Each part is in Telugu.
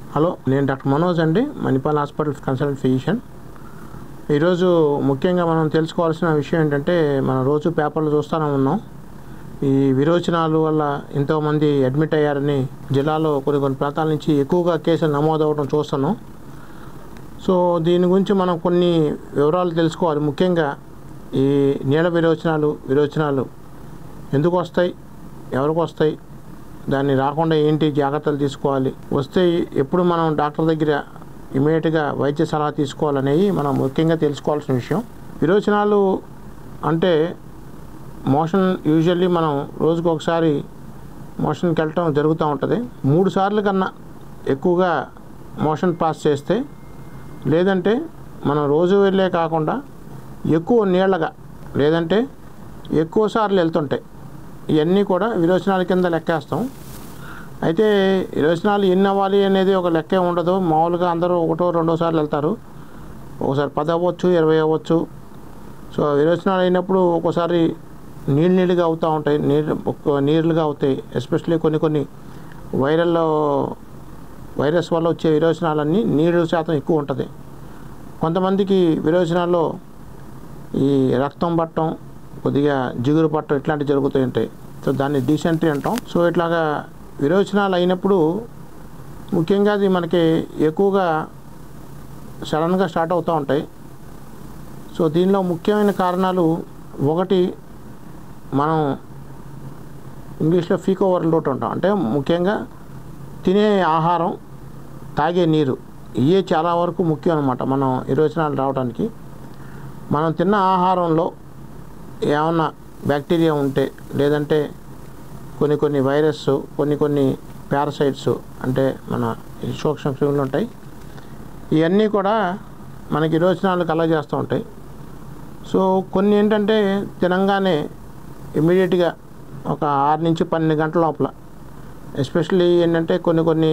హలో నేను డాక్టర్ మనోజ్ అండి మణిపాల్ హాస్పిటల్ కన్సల్టెంట్ ఫిజిషియన్ ఈరోజు ముఖ్యంగా మనం తెలుసుకోవాల్సిన విషయం ఏంటంటే మనం రోజు పేపర్లు చూస్తూనే ఉన్నాం ఈ విరోచనాలు వల్ల ఎంతోమంది అడ్మిట్ అయ్యారని జిల్లాలో కొన్ని కొన్ని ప్రాంతాల నుంచి ఎక్కువగా కేసులు నమోదవడం చూస్తున్నాం సో దీని గురించి మనం కొన్ని వివరాలు తెలుసుకోవాలి ముఖ్యంగా ఈ నీళ్ళ విరోచనాలు విరోచనాలు ఎందుకు వస్తాయి ఎవరికి వస్తాయి దాన్ని రాకుండా ఏంటి జాగ్రత్తలు తీసుకోవాలి వస్తే ఎప్పుడు మనం డాక్టర్ దగ్గర ఇమీడియట్గా వైద్య సలహా తీసుకోవాలనేవి మనం ముఖ్యంగా తెలుసుకోవాల్సిన విషయం విరోచనాలు అంటే మోషన్ యూజువల్లీ మనం రోజుకు ఒకసారి మోషన్కి వెళ్ళటం జరుగుతూ ఉంటుంది మూడు సార్లు కన్నా ఎక్కువగా మోషన్ పాస్ చేస్తే లేదంటే మనం రోజు వెళ్ళే కాకుండా ఎక్కువ నీళ్ళగా లేదంటే ఎక్కువ సార్లు వెళ్తుంటాయి ఇవన్నీ కూడా విరోచనాల కింద లెక్కేస్తాం అయితే విరోచనాలు ఎన్ని అవ్వాలి అనేది ఒక లెక్కే ఉండదు మామూలుగా అందరూ ఒకటో రెండో సార్లు వెళ్తారు ఒకసారి పది అవ్వచ్చు ఇరవై అవ్వచ్చు సో విరోచనాలు అయినప్పుడు ఒక్కోసారి నీళ్ళు నీళ్ళుగా అవుతూ ఉంటాయి నీళ్ళు నీళ్ళుగా అవుతాయి ఎస్పెషల్లీ కొన్ని కొన్ని వైరల్లో వైరస్ వల్ల వచ్చే విరోచనాలన్నీ నీరు శాతం ఎక్కువ ఉంటుంది కొంతమందికి విరోచనాల్లో ఈ రక్తం పట్టడం కొద్దిగా జిగురు పట్టడం ఇట్లాంటివి జరుగుతూ ఉంటాయి సో దాన్ని డీసెంట్రీ అంటాం సో ఇట్లాగా విరోచనాలు అయినప్పుడు ముఖ్యంగా అది మనకి ఎక్కువగా సడన్గా స్టార్ట్ అవుతూ ఉంటాయి సో దీనిలో ముఖ్యమైన కారణాలు ఒకటి మనం ఇంగ్లీష్లో ఫీకో ఓవర్లోడ్ ఉంటాం అంటే ముఖ్యంగా తినే ఆహారం తాగే నీరు ఇవే చాలా వరకు ముఖ్యం అనమాట మనం విరోచనాలు రావడానికి మనం తిన్న ఆహారంలో ఏమన్నా బ్యాక్టీరియా ఉంటే లేదంటే కొన్ని కొన్ని వైరస్ కొన్ని కొన్ని పారసైట్స్ అంటే మన ఈ సూక్ష్మ క్రిములు ఉంటాయి ఇవన్నీ కూడా మనకి విరోచనాలు కలగజేస్తూ ఉంటాయి సో కొన్ని ఏంటంటే తినంగానే ఇమీడియట్గా ఒక ఆరు నుంచి పన్నెండు గంటల లోపల ఎస్పెషల్లీ ఏంటంటే కొన్ని కొన్ని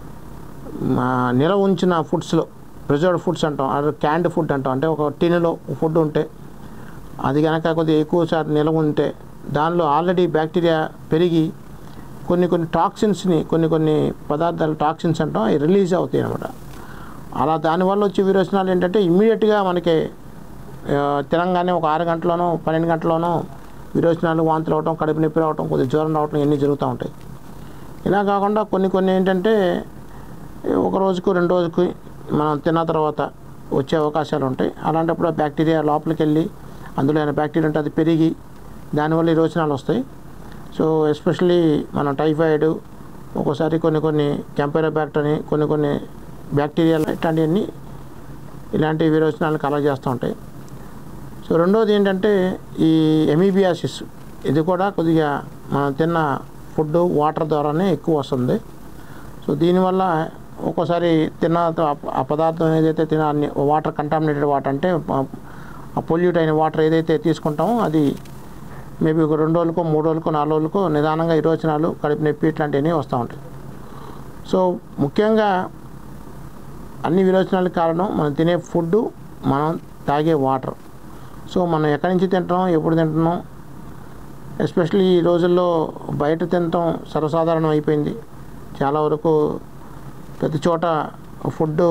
మా నిల ఉంచిన ఫుడ్స్లో ప్రిజర్వ్డ్ ఫుడ్స్ అంటాం అది క్యాండ్ ఫుడ్ అంటాం అంటే ఒక టిన్లో ఫుడ్ ఉంటే అది కనుక కొద్దిగా ఎక్కువ శాతం నిలవ ఉంటే దానిలో ఆల్రెడీ బ్యాక్టీరియా పెరిగి కొన్ని కొన్ని టాక్సిన్స్ని కొన్ని కొన్ని పదార్థాలు టాక్సిన్స్ అంటాం అవి రిలీజ్ అవుతాయి అనమాట అలా దానివల్ల వచ్చే విరోచనాలు ఏంటంటే ఇమ్మీడియట్గా మనకి ఆ, తినంగానే ఒక ఆరు గంటలోనో పన్నెండు గంటలోనో విరోచనాలు వాంతులు అవటం కడుపు నొప్పి రావటం కొద్దిగా జ్వరం రావటం ఇవన్నీ జరుగుతూ ఉంటాయి ఇలా కాకుండా కొన్ని కొన్ని ఏంటంటే ఒక రోజుకు రెండు రోజుకి మనం తిన్న తర్వాత వచ్చే అవకాశాలు ఉంటాయి అలాంటప్పుడు ఆ బ్యాక్టీరియా లోపలికి వెళ్ళి అందులో ఏమైనా బ్యాక్టీరియా ఉంటే అది పెరిగి దానివల్ల ఈ రోచనాలు వస్తాయి సో ఎస్పెషల్లీ మన టైఫాయిడ్ ఒక్కోసారి కొన్ని కొన్ని క్యాంపెరోబ్యాక్టర్ అని కొన్ని కొన్ని బ్యాక్టీరియా ఇట్లాంటివన్నీ ఇలాంటి విరోచనాలు కలగజేస్తూ ఉంటాయి సో రెండోది ఏంటంటే ఈ ఎమీబియాసిస్ ఇది కూడా కొద్దిగా మనం తిన్న ఫుడ్ వాటర్ ద్వారానే ఎక్కువ వస్తుంది సో దీనివల్ల ఒక్కోసారి తిన్న త- ఆ పదార్థం ఏదైతే తిన వాటర్ కంటామినేటెడ్ వాటర్ అంటే పొల్యూట్ అయిన వాటర్ ఏదైతే తీసుకుంటామో అది మేబీ ఒక రెండు రోజులకో మూడు రోజులకో నాలుగు రోజులకో నిదానంగా విరోచనాలు కడుపు నొప్పి ఇట్లాంటివన్నీ వస్తూ ఉంటాయి సో ముఖ్యంగా అన్ని విరోచనాలకు కారణం మనం తినే ఫుడ్ మనం తాగే వాటర్ సో మనం ఎక్కడి నుంచి తింటున్నాం ఎప్పుడు తింటున్నాం ఎస్పెషల్లీ ఈ రోజుల్లో బయట తినటం సర్వసాధారణం అయిపోయింది చాలా వరకు ప్రతి చోట ఫుడ్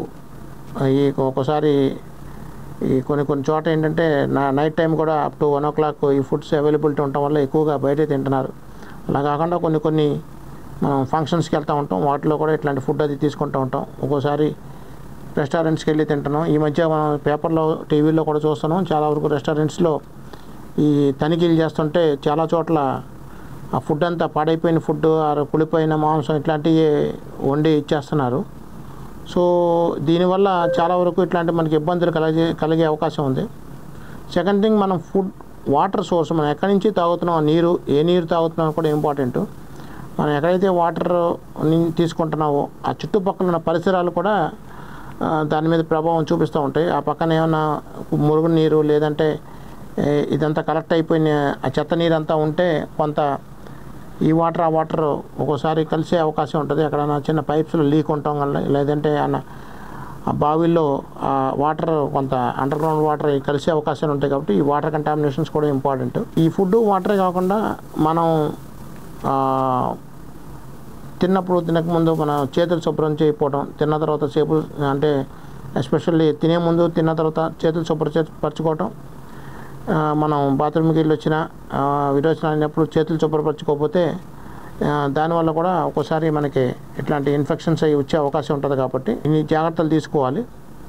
ఈ ఒక్కోసారి ఈ కొన్ని కొన్ని చోట ఏంటంటే నా నైట్ టైం కూడా up to one o'clock ఈ ఫుడ్స్ అవైలబిలిటీ ఉండటం వల్ల ఎక్కువగా బయటే తింటున్నారు అలా కాకుండా కొన్ని కొన్ని మనం ఫంక్షన్స్కి వెళ్తూ ఉంటాం వాటిలో కూడా ఇట్లాంటి ఫుడ్ అది తీసుకుంటూ ఉంటాం ఒక్కోసారి రెస్టారెంట్స్కి వెళ్ళి తింటున్నాం ఈ మధ్య మనం పేపర్లో టీవీలో కూడా చూస్తున్నాం చాలా వరకు రెస్టారెంట్స్లో ఈ తనిఖీలు చేస్తుంటే చాలా చోట్ల ఆ ఫుడ్ అంతా పాడైపోయిన ఫుడ్ ఆ కుళ్ళిపోయిన మాంసం ఇట్లాంటివి వండి ఇచ్చేస్తున్నారు సో దీనివల్ల చాలా వరకు ఇట్లాంటి మనకి ఇబ్బందులు కలిగే కలిగే అవకాశం ఉంది సెకండ్ థింగ్ మనం ఫుడ్ వాటర్ సోర్స్ మనం ఎక్కడి నుంచి తాగుతున్నాం ఆ నీరు ఏ నీరు తాగుతున్నాం కూడా ఇంపార్టెంట్ మనం ఎక్కడైతే వాటర్ తీసుకుంటున్నామో ఆ చుట్టుపక్కల ఉన్న పరిసరాలు కూడా ఆ, దాని మీద ప్రభావం చూపిస్తూ ఉంటాయి ఆ పక్కన ఏమైనా మురుగు నీరు లేదంటే ఏ, ఇదంతా కలెక్ట్ అయిపోయిన ఆ చెత్త నీరు అంతా ఉంటే కొంత ఈ వాటర్ ఆ వాటర్ ఒక్కోసారి కలిసే అవకాశం ఉంటుంది ఎక్కడైనా చిన్న పైప్స్లో లీక్ ఉండటం వల్ల లేదంటే అన్న ఆ బావిల్లో ఆ వాటర్ కొంత అండర్ గ్రౌండ్ వాటర్ కలిసే అవకాశాలు ఉంటాయి కాబట్టి ఈ వాటర్ కంటామినేషన్స్ కూడా ఇంపార్టెంట్ ఈ ఫుడ్ వాటరే కాకుండా మనం ఆ, తిన్నప్పుడు తినకముందు మన చేతులు శుభ్రం చేయకపోవడం తిన్న తర్వాత చేతులు అంటే ఎస్పెషల్లీ తినే ముందు తిన్న తర్వాత చేతులు శుభ్రం చే- పరచుకోవటం ఆ, మనం బాత్రూమ్కి వెళ్ళి వచ్చిన ఆ, విరోచనాలు అయినప్పుడు చేతులు శుభ్రపరచుకోకపోతే ఆ, దానివల్ల కూడా ఒక్కోసారి మనకి ఇట్లాంటి ఇన్ఫెక్షన్స్ అవి వచ్చే అవకాశం ఉంటుంది కాబట్టి ఇన్ని జాగ్రత్తలు తీసుకోవాలి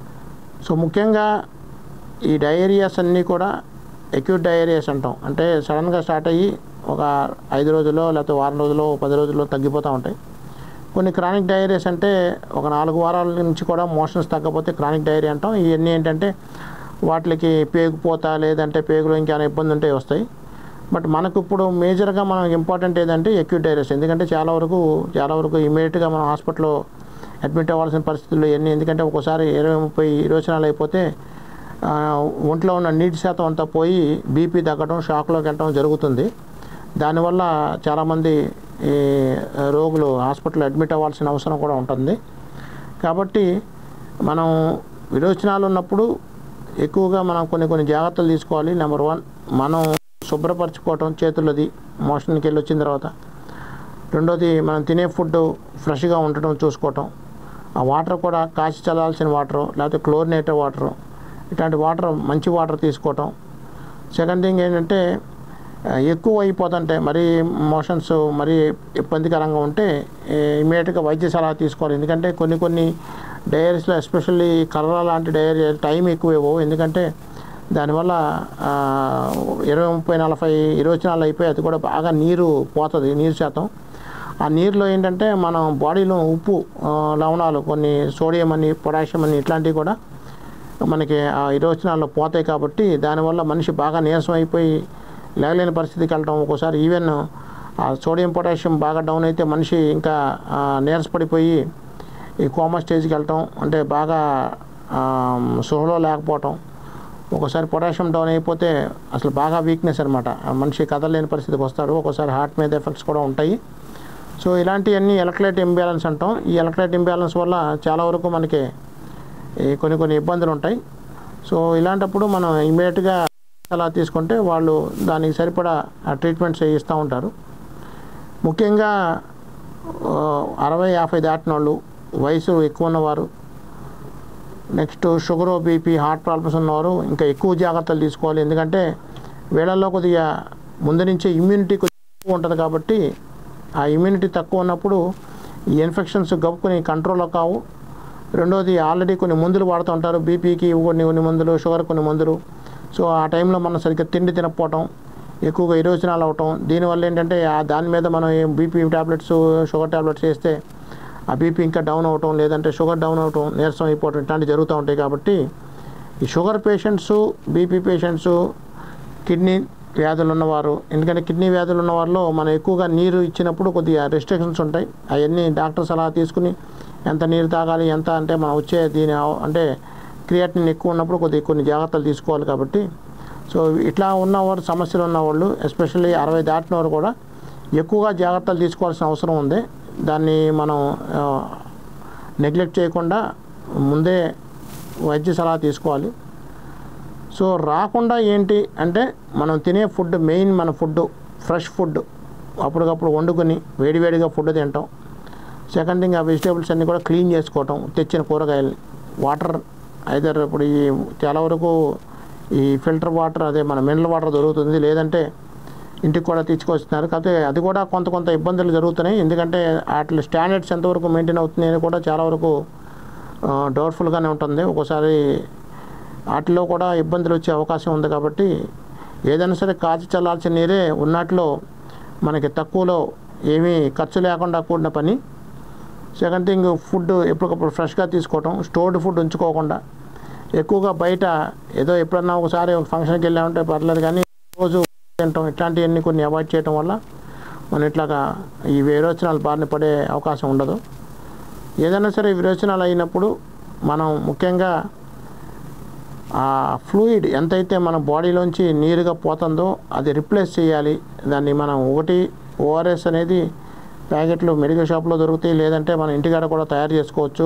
సో ముఖ్యంగా ఈ డయేరియాస్ అన్నీ కూడా అక్యూట్ డయేరియాస్ అంటాం అంటే సడన్గా స్టార్ట్ అయ్యి ఒక ఐదు రోజుల్లో లేకపోతే వారం రోజుల్లో పది రోజుల్లో తగ్గిపోతూ ఉంటాయి కొన్ని క్రానిక్ డయేరియాస్ అంటే ఒక నాలుగు వారాల నుంచి కూడా మోషన్స్ తగ్గకపోతే క్రానిక్ డయేరియా అంటాం ఇవన్నీ ఏంటంటే వాటికి పేగుపోత లేదంటే పేగులో ఇంకేమైనా ఇబ్బంది ఉంటే వస్తాయి బట్ మనకు ఇప్పుడు మేజర్గా మనం ఇంపార్టెంట్ ఏదంటే ఎక్యూట్ డైరియస్ ఎందుకంటే చాలా వరకు చాలా వరకు ఇమీడియట్గా మనం హాస్పిటల్లో అడ్మిట్ అవ్వాల్సిన పరిస్థితులు ఇవన్నీ ఎందుకంటే ఒక్కోసారి ఇరవై ముప్పై రోజునాలు అయిపోతే ఆ, ఒంట్లో ఉన్న నీటి శాతం అంతా పోయి బీపీ తగ్గడం షాక్లోకి వెళ్ళడం జరుగుతుంది దానివల్ల చాలామంది ఈ రోగులు హాస్పిటల్లో అడ్మిట్ అవ్వాల్సిన అవసరం కూడా ఉంటుంది కాబట్టి మనం విరోచనాలు ఉన్నప్పుడు ఎక్కువగా మనం కొన్ని కొన్ని జాగ్రత్తలు తీసుకోవాలి నెంబర్ వన్ మనం శుభ్రపరచుకోవటం చేతులది మోషన్కి వెళ్ళి వచ్చిన తర్వాత రెండోది మనం తినే ఫుడ్ ఫ్రెష్గా ఉండటం చూసుకోవటం ఆ వాటర్ కూడా కాచి చల్లాల్సిన వాటర్ లేకపోతే క్లోరినేటెడ్ వాటర్ ఇట్లాంటి వాటర్ మంచి వాటర్ తీసుకోవటం సెకండ్ థింగ్ ఏంటంటే ఆ, ఎక్కువ అయిపోతుంటాయి మరీ మోషన్స్ మరీ ఇబ్బందికరంగా ఉంటే ఇమీడియట్గా వైద్య సలహా తీసుకోవాలి ఎందుకంటే కొన్ని కొన్ని డైరీస్లో ఎస్పెషల్లీ కలరా లాంటి డైరీ టైం ఎక్కువ ఇవ్వవు ఎందుకంటే దానివల్ల ఆ, ఇరవై ముప్పై నలభై ఇరవచనాలు అయిపోయి అది కూడా బాగా నీరు పోతుంది నీరు శాతం ఆ నీరులో ఏంటంటే మనం బాడీలో ఉప్పు ఆ, లవణాలు కొన్ని సోడియం అని పొటాషియం అని ఇట్లాంటివి కూడా మనకి ఆ ఇరోచనాల్లో పోతాయి కాబట్టి దానివల్ల మనిషి బాగా నీరసం అయిపోయి లేగలేని పరిస్థితికి వెళ్ళటం ఒక్కోసారి ఈవెన్ ఆ సోడియం పొటాషియం బాగా డౌన్ అయితే మనిషి ఇంకా ఆ, నీరసపడిపోయి ఈ కోమా స్టేజ్కి వెళ్ళటం అంటే బాగా ఆ, సృహలో లేకపోవటం ఒక్కోసారి పొటాషియం డౌన్ అయిపోతే అసలు బాగా వీక్నెస్ అనమాట మనిషి కదలలేని పరిస్థితికి వస్తాడు ఒక్కోసారి హార్ట్ మీద ఎఫెక్ట్స్ కూడా ఉంటాయి సో ఇలాంటివన్నీ ఎలక్ట్రైట్ ఇంబ్యాలెన్స్ అంటాం ఈ ఎలక్ట్రైట్ ఇంబ్యాలెన్స్ వల్ల చాలా వరకు మనకి ఈ కొన్ని కొన్ని ఇబ్బందులు ఉంటాయి సో ఇలాంటప్పుడు మనం ఇమీడియట్గా అలా తీసుకుంటే వాళ్ళు దానికి సరిపడా ట్రీట్మెంట్స్ ఇస్తూ ఉంటారు ముఖ్యంగా ఆ, అరవై యాభై దాటిన వాళ్ళు వయసు ఎక్కువ ఉన్నవారు next sugar BP heart problems ఉన్నవారు ఇంకా ఎక్కువ జాగ్రత్తలు తీసుకోవాలి ఎందుకంటే వీళ్ళల్లో కొద్దిగా ముందు నుంచే ఇమ్యూనిటీ కొద్దిగా తక్కువ ఉంటుంది కాబట్టి ఆ ఇమ్యూనిటీ తక్కువ ఉన్నప్పుడు ఈ ఇన్ఫెక్షన్స్ గప్పుకొని కంట్రోల్లో కావు రెండోది ఆల్రెడీ కొన్ని మందులు వాడుతూ ఉంటారు బీపీకి కొన్ని కొన్ని మందులు షుగర్ కొన్ని మందులు సో ఆ టైంలో మనం సరిగ్గా తిండి తినకపోవటం ఎక్కువగా ఇరోచనాలు అవటం దీనివల్ల ఏంటంటే ఆ దాని మీద మనం బీపీ టాబ్లెట్స్ షుగర్ టాబ్లెట్స్ వేస్తే ఆ బీపీ ఇంకా డౌన్ అవటం లేదంటే షుగర్ డౌన్ అవటం నీరసం అయిపోవటం ఇట్లాంటివి జరుగుతూ ఉంటాయి కాబట్టి ఈ sugar patients BP patients kidney వ్యాధులు ఉన్నవారు ఎందుకంటే కిడ్నీ వ్యాధులు ఉన్న వారిలో మనం ఎక్కువగా నీరు ఇచ్చినప్పుడు కొద్దిగా రెస్ట్రిక్షన్స్ ఉంటాయి అవన్నీ డాక్టర్ సలహా తీసుకుని ఎంత నీరు తాగాలి ఎంత అంటే మనం వచ్చే దీని అవ- అంటే క్రియాటిన్ ఎక్కువ ఉన్నప్పుడు కొద్దిగా కొన్ని జాగ్రత్తలు తీసుకోవాలి కాబట్టి సో ఇట్లా ఉన్నవారు సమస్యలు ఉన్నవాళ్ళు ఎస్పెషల్లీ అరవై దాటిన వారు కూడా ఎక్కువగా జాగ్రత్తలు తీసుకోవాల్సిన అవసరం ఉంది దాన్ని మనం నెగ్లెక్ట్ చేయకుండా ముందే వైద్య సలహా తీసుకోవాలి సో రాకుండా ఏంటి అంటే మనం తినే ఫుడ్ మెయిన్ మన ఫుడ్ ఫ్రెష్ ఫుడ్ అప్పటికప్పుడు వండుకొని వేడివేడిగా ఫుడ్ తింటాం సెకండ్ థింగ్ ఆ వెజిటేబుల్స్ అన్నీ కూడా క్లీన్ చేసుకోవటం తెచ్చిన కూరగాయలని వాటర్ ఐదర్ ఇప్పుడు ఈ చాలా వరకు ఈ ఫిల్టర్ వాటర్ అదే మన మినరల్ వాటర్ దొరుకుతుంది లేదంటే ఇంటికి కూడా తీసుకొస్తున్నారు కాకపోతే అది కూడా కొంత కొంత ఇబ్బందులు జరుగుతున్నాయి ఎందుకంటే వాటి స్టాండర్డ్స్ ఎంతవరకు మెయింటైన్ అవుతున్నాయి అని కూడా చాలా వరకు డౌట్ఫుల్గానే ఉంటుంది ఒక్కోసారి వాటిలో కూడా ఇబ్బందులు వచ్చే అవకాశం ఉంది కాబట్టి ఏదైనా సరే కాచి చల్లాల్సిన నీరే ఉన్నట్లో మనకి తక్కువలో ఏమీ ఖర్చు లేకుండా కూడిన పని సెకండ్ థింగ్ ఫుడ్ ఎప్పటికప్పుడు ఫ్రెష్గా తీసుకోవటం స్టోర్డ్ ఫుడ్ ఉంచుకోకుండా ఎక్కువగా బయట ఏదో ఎప్పుడన్నా ఒకసారి ఒక ఫంక్షన్కి వెళ్ళామంటే పర్లేదు కానీ రోజు తినటం ఇట్లాంటివన్నీ కొన్ని అవాయిడ్ చేయటం వల్ల మనం ఇట్లాగా ఈ విరోచనాలు బారిన పడే అవకాశం ఉండదు ఏదైనా సరే విరోచనాలు అయినప్పుడు మనం ముఖ్యంగా ఆ ఫ్లూయిడ్ ఎంతైతే మన బాడీలోంచి నీరుగా పోతుందో అది రిప్లేస్ చేయాలి దాన్ని మనం ఒకటి ఓఆర్ఎస్ అనేది ప్యాకెట్లు మెడికల్ షాప్లో దొరుకుతాయి లేదంటే మన ఇంటికాడ కూడా తయారు చేసుకోవచ్చు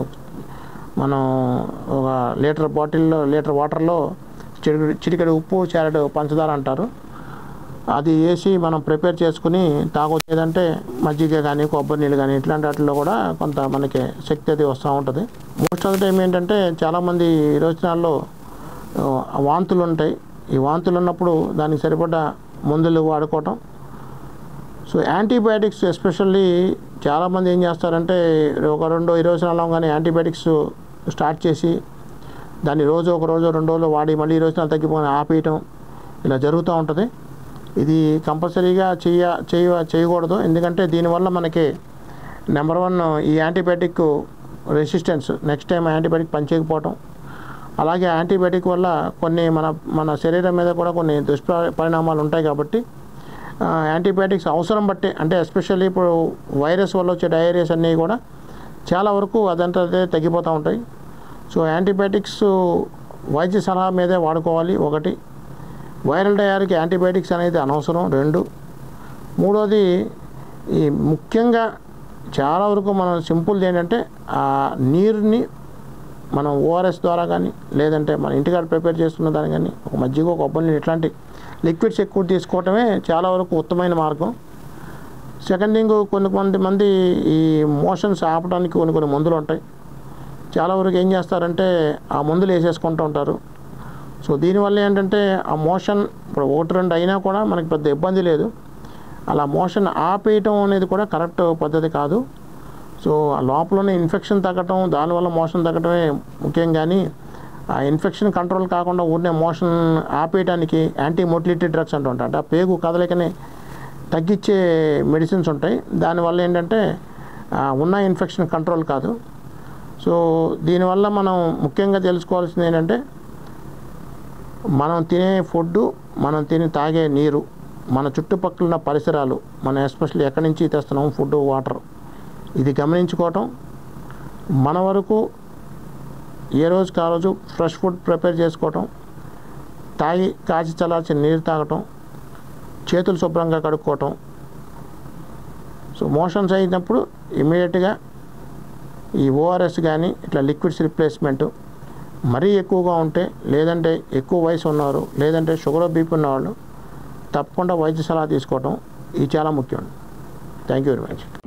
మనం ఒక లీటర్ బాటిల్లో లీటర్ వాటర్లో చిటికెడు చిటికెడు ఉప్పు చారెడు పంచదార అంటారు అది వేసి మనం ప్రిపేర్ చేసుకుని తాగొచ్చు లేదంటే మజ్జిగ కానీ కొబ్బరి నీళ్ళు కానీ ఇట్లాంటి వాటిల్లో కూడా కొంత మనకి శక్తి అది వస్తూ ఉంటుంది మోస్ట్ ఆఫ్ ద టైం ఏంటంటే చాలామంది ఈ రోజునాల్లో ఆ, వాంతులు ఉంటాయి ఈ వాంతులు ఉన్నప్పుడు దానికి సరిపడ్డ మందులు వాడుకోవటం సో యాంటీబయాటిక్స్ ఎస్పెషల్లీ చాలామంది ఏం చేస్తారంటే ఒక రెండు ఇరవై సంవత్సరాలు కానీ యాంటీబయాటిక్స్ స్టార్ట్ చేసి దాన్ని రోజు ఒక రోజు రెండు రోజులు వాడి మళ్ళీ ఇరవై సంవత్సరాలు తగ్గిపోయి ఆపేయటం ఇలా జరుగుతూ ఉంటుంది ఇది కంపల్సరీగా చేయ చేయ చేయకూడదు ఎందుకంటే దీనివల్ల మనకి నెంబర్ వన్ ఈ antibiotic resistance next time antibiotic పనిచేయకపోవటం అలాగే యాంటీబయాటిక్ వల్ల కొన్ని మన మన శరీరం మీద కూడా కొన్ని దుష్ప పరిణామాలు ఉంటాయి కాబట్టి ఆ, యాంటీబయాటిక్స్ అవసరం బట్టి అంటే ఎస్పెషల్లీ ఇప్పుడు వైరస్ వల్ల వచ్చే డయేరియాస్ అన్నీ కూడా చాలా వరకు అదంతా అదే తగ్గిపోతూ ఉంటాయి సో యాంటీబయాటిక్స్ వైద్య సలహా మీదే వాడుకోవాలి ఒకటి వైరల్ డయారికి యాంటీబయాటిక్స్ అనేది అనవసరం రెండు మూడోది ఈ ముఖ్యంగా చాలా వరకు మనం సింపుల్ ఏంటంటే ఆ నీరుని మనం ఓఆర్ఎస్ ద్వారా కానీ లేదంటే మన ఇంటికాడ ప్రిపేర్ చేసుకున్న దాని కానీ ఒక మజ్జిగ కొబ్బరి నీళ్ళు ఇట్లాంటి లిక్విడ్స్ ఎక్కువ తీసుకోవటమే చాలా వరకు ఉత్తమైన మార్గం సెకండ్ థింగ్ కొన్ని కొంత మంది ఈ మోషన్స్ ఆపడానికి కొన్ని కొన్ని మందులు ఉంటాయి చాలా వరకు ఏం చేస్తారంటే ఆ మందులు వేసేసుకుంటూ ఉంటారు సో దీనివల్ల ఏంటంటే ఆ మోషన్ ఇప్పుడు ఒకటి రెండు అయినా కూడా మనకి పెద్ద ఇబ్బంది లేదు అలా మోషన్ ఆపేయటం అనేది కూడా కరెక్ట్ పద్ధతి కాదు సో ఆ లోపలనే ఇన్ఫెక్షన్ తగ్గటం దానివల్ల మోషన్ తగ్గటమే ముఖ్యం కానీ ఆ ఇన్ఫెక్షన్ కంట్రోల్ కాకుండా ఊరినే మోషన్ ఆపేయడానికి యాంటీ మొటిలిటీ డ్రగ్స్ అంటూ ఉంటాయి అంటే ఆ పేగు కదలికని తగ్గించే మెడిసిన్స్ ఉంటాయి దానివల్ల ఏంటంటే ఆ ఉన్న ఇన్ఫెక్షన్ కంట్రోల్ కాదు సో దీనివల్ల మనం ముఖ్యంగా తెలుసుకోవాల్సింది ఏంటంటే మనం తినే ఫుడ్ మనం తిని తాగే నీరు మన చుట్టుపక్కల ఉన్న పరిసరాలు మనం ఎస్పెషల్లీ ఎక్కడి నుంచి తెస్తున్నాం ఫుడ్ వాటర్ ఇది గమనించుకోవటం మన వరకు ఏ రోజుకి ఆ రోజు ఫ్రెష్ ఫుడ్ ప్రిపేర్ చేసుకోవటం తాగి కాచి చల్లార్చిన నీరు తాగటం చేతులు శుభ్రంగా కడుక్కోవటం సో మోషన్స్ అయినప్పుడు ఇమీడియట్గా ఈ ఓఆర్ఎస్ కానీ ఇట్లా లిక్విడ్స్ రిప్లేస్మెంట్ మరీ ఎక్కువగా ఉంటే లేదంటే ఎక్కువ వయసు ఉన్నవారు లేదంటే షుగర్ బీపీ ఉన్నవాళ్ళు తప్పకుండా వైద్య సలహా తీసుకోవటం ఇది చాలా ముఖ్యం థ్యాంక్ యూ వెరీ మచ్